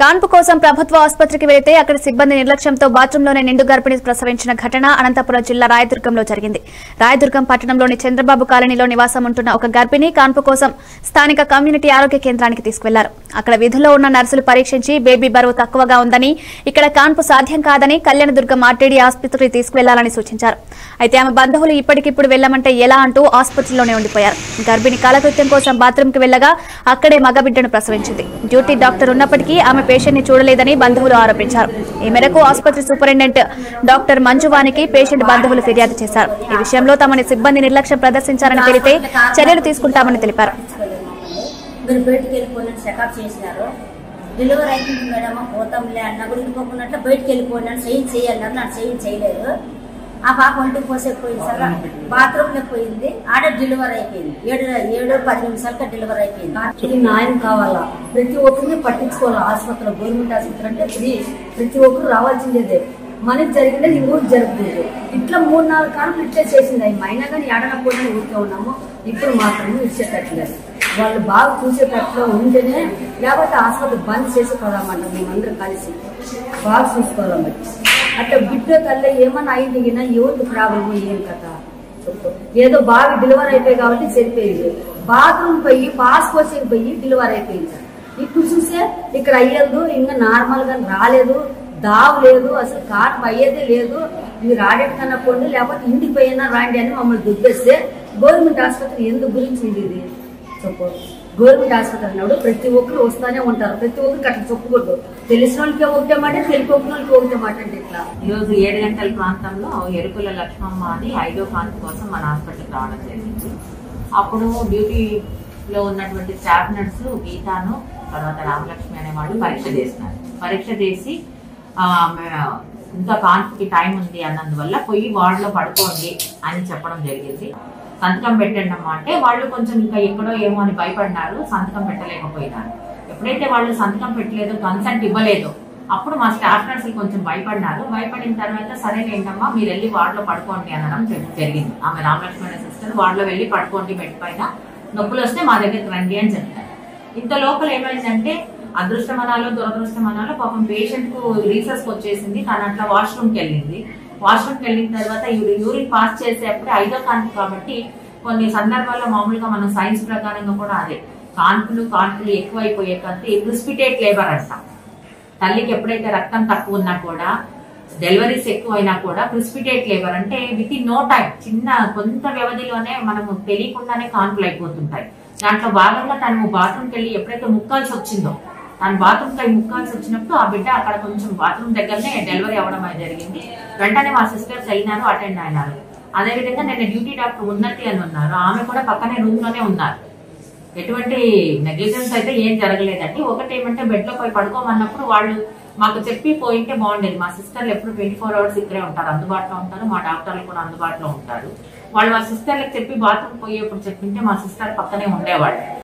కాన్పు కోసం ప్రభుత్వ ఆసుపత్రికి వెళితే అక్కడ సిబ్బంది నిర్లక్ష్యంతో బాత్రూంలోనే నిండు గర్భిణి ప్రసవించిన ఘటన అనంతపురం జిల్లా రాయదుర్గంలో జరిగింది రాయదుర్గం పట్టణంలోని చంద్రబాబు కాలనీలో నివాసం ఉంటున్న ఒక గర్భిణి కాన్పు కోసం స్థానిక కమ్యూనిటీ ఆరోగ్య కేంద్రానికి తీసుకెళ్లారు అక్కడ విధుల్లో ఉన్న నర్సులు పరీక్షించి బేబీ బరువు తక్కువగా ఉందని ఇక్కడ కాన్పు సాధ్యం కాదని కళ్యాణదుర్గం ఆర్టీడీ ఆసుపత్రికి తీసుకువెళ్లాలని సూచించారు అయితే ఆమె బంధువులు ఇప్పటికిప్పుడు వెళ్లమంటే ఎలా అంటూ ఆసుపత్రిలోనే ఉండిపోయారు గర్భిణి కాలకృత్యం కోసం బాత్రూంకి వెళ్లగా అక్కడే మగబిడ్డను ప్రసవించింది డ్యూటీ డాక్టర్ ఉన్నప్పటికీ ఆమె పేషెంట్ ని చూడలేదని బంధువులు ఆరోపించారు ఈ మేరకు ఆసుపత్రి సూపరింటెండెంట్ డాక్టర్ మంజువానికి పేషెంట్ బంధువులు ఫిర్యాదు చేశారు ఈ విషయంలో తమని సిబ్బంది నిర్లక్ష్యం ప్రదర్శించారని తెలిపితే చర్యలు తీసుకుంటామని తెలిపారు మీరు బయటికి వెళ్ళిపోయినట్టు చెకప్ చేసినారు డెలివరీ అయిపోయింది మేడం పోతాంలే అన్న కూడా ఇంకోకున్నట్లు బయటికి వెళ్ళిపోయినాను సైన్ చేయాలన్నారు నాకు సైన్ చేయలేదు ఆ పాప ఒంటికి పోసేకి పోయింది సార్ బాత్రూమ్ లో పోయింది ఆడ డెలివరీ అయిపోయింది ఏడు ఏడు పది నిమిషాలకి డెలివరీ అయిపోయింది ఈ న్యాయం కావాలా ప్రతి ఒక్కరిని పట్టించుకోవాలి ఆసుపత్రిలో గవర్నమెంట్ ఆసుపత్రి అంటే ఫ్రీ ప్రతి ఒక్కరు రావాల్సిందేదే మనకి జరిగిందే ఇంకోటి జరుగుతుంది ఇట్లా మూడు నాలుగు కాలం ఇట్లే చేసింది అవి అయినా కానీ ఎడనప్పుడు ఊరికే ఉన్నాము ఇప్పుడు మాత్రము ఇచ్చేటట్లేదు వాళ్ళు బాగా చూసేటట్లు ఉంటేనే లేకపోతే ఆసుపత్రి బంద్ చేసి పోదామంట మేమందరం కలిసి బాగా చూసుకోవాలి అట్లా బిడ్డ తల్లి ఏమన్నా అయింది గినా ఎవరికి ప్రాబ్లమ్ ఏం కథ చెప్పు. ఏదో బాగా డెలివరీ అయిపోయి కాబట్టి సరిపోయింది బాత్రూమ్ పోయి పాస్ కోసేకి పోయి డెలివరీ అయిపోయింది సార్ ఇప్పుడు చూసే ఇక్కడ అయ్యేది ఇంకా నార్మల్ గా రాలేదు దావు లేదు అసలు కాట్ అయ్యేదే లేదు మీరు ఆడేటి కన్నా పోండి లేకపోతే ఇంటికి పోయినా రాండి అని మమ్మల్ని దుబ్బేస్తే గవర్నమెంట్ ఆసుపత్రి ఎందుకు గురించి ఉంది ఇది చెప్పు గవర్నమెంట్ ఆసుపత్రి అన్నప్పుడు ప్రతి ఒక్కరు వస్తానే ఉంటారు ప్రతి ఒక్కరికి అట్లా చెప్పుకోవద్దు తెలిసిన వాళ్ళకి ఒకటే మాట తెలియకపోయిన వాళ్ళకి ఒకటే మాట అంటే ఇట్లా ఈరోజు ఏడు గంటల ప్రాంతంలో ఎరుకుల లక్ష్మమ్మ అని ఐదో కాన్పు కోసం మన హాస్పిటల్కి రావడం జరిగింది అప్పుడు డ్యూటీలో ఉన్నటువంటి స్టాఫ్ నర్సు గీతాను తర్వాత రామలక్ష్మి అనే వాళ్ళు పరీక్ష చేసినారు పరీక్ష చేసి ఆ, మే- ఇంకా కాన్పుకి టైం ఉంది అన్నందువల్ల పోయి వార్డులో పడుకోండి అని చెప్పడం జరిగింది సంతకం పెట్టండి అమ్మా అంటే వాళ్ళు కొంచెం ఇంకా ఎక్కడో ఏమో అని భయపడినారు సంతకం పెట్టలేకపోయినారు ఎప్పుడైతే వాళ్ళు సంతకం పెట్టలేదు కన్సెంట్ ఇవ్వలేదు అప్పుడు మా స్టాఫ్ నర్సులు కొంచెం భయపడినారు భయపడిన తర్వాత సరే ఏంటమ్మా మీరు వెళ్ళి వార్డులో పడుకోండి అనడం జరి- జరిగింది ఆమె రామలక్ష్మణ సిస్టర్ వార్డులో వెళ్ళి పడుకోండి బెడ్ పైన నొప్పులు వస్తే మా దగ్గరికి రండి అని చెప్తారు ఇంత లోపల ఏమైందంటే అదృష్టమనాలో దురదృష్టమనాలో పాపం పేషెంట్ కు రీసెస్ వచ్చేసింది తను అట్లా వాష్రూమ్కి వెళ్ళింది వాష్రూమ్కి వెళ్ళిన తర్వాత యూ- యూరిన్ పాస్ చేసేటప్పుడు ఐదో కాన్పు కాబట్టి కొన్ని సందర్భాల్లో మామూలుగా మనం సైన్స్ ప్రకారంగా కూడా అదే కాన్పులు కాన్పులు ఎక్కువైపోయే కొద్దీ ప్రిసిపిటేట్ లేబర్ అంటాం తల్లికి ఎప్పుడైతే రక్తం తక్కువ ఉన్నా కూడా డెలివరీస్ ఎక్కువైనా కూడా ప్రిసిపిటేట్ లేబర్ అంటే విత్ ఇన్ నో టైం చిన్న కొంత వ్యవధిలోనే మనము తెలియకుండానే కాన్పులు అయిపోతుంటాయి దాంట్లో భాగంగా తను బాత్రూమ్కి వెళ్ళి ఎప్పుడైతే ముక్కాల్సి వచ్చిందో తను బాత్రూమ్ కై ముక్కాల్సి వచ్చినప్పుడు ఆ బిడ్డ అక్కడ కొంచెం బాత్రూమ్ దగ్గరనే డెలివరీ అవ్వడం అనేది జరిగింది వెంటనే మా సిస్టర్స్ వెళ్ళినారు అటెండ్ అయినారు అదేవిధంగా నిన్న డ్యూటీ డాక్టర్ ఉన్నతి అని ఉన్నారు ఆమె కూడా పక్కనే రూమ్ లోనే ఉన్నారు ఎటువంటి నెగ్లిజెన్స్ అయితే ఏం జరగలేదండి ఒకటి ఏమంటే బెడ్ లో పోయి పడుకోమన్నప్పుడు వాళ్ళు మాకు చెప్పి పోయింటే బాగుండేది మా సిస్టర్లు ఎప్పుడు ట్వంటీ ఫోర్ అవర్స్ ఇక్కడే ఉంటారు అందుబాటులో ఉంటారు మా డాక్టర్లు కూడా అందుబాటులో ఉంటారు వాళ్ళు మా సిస్టర్లకు చెప్పి బాత్రూమ్ పోయేప్పుడు చెప్పింటే మా సిస్టర్ పక్కనే ఉండేవాళ్ళు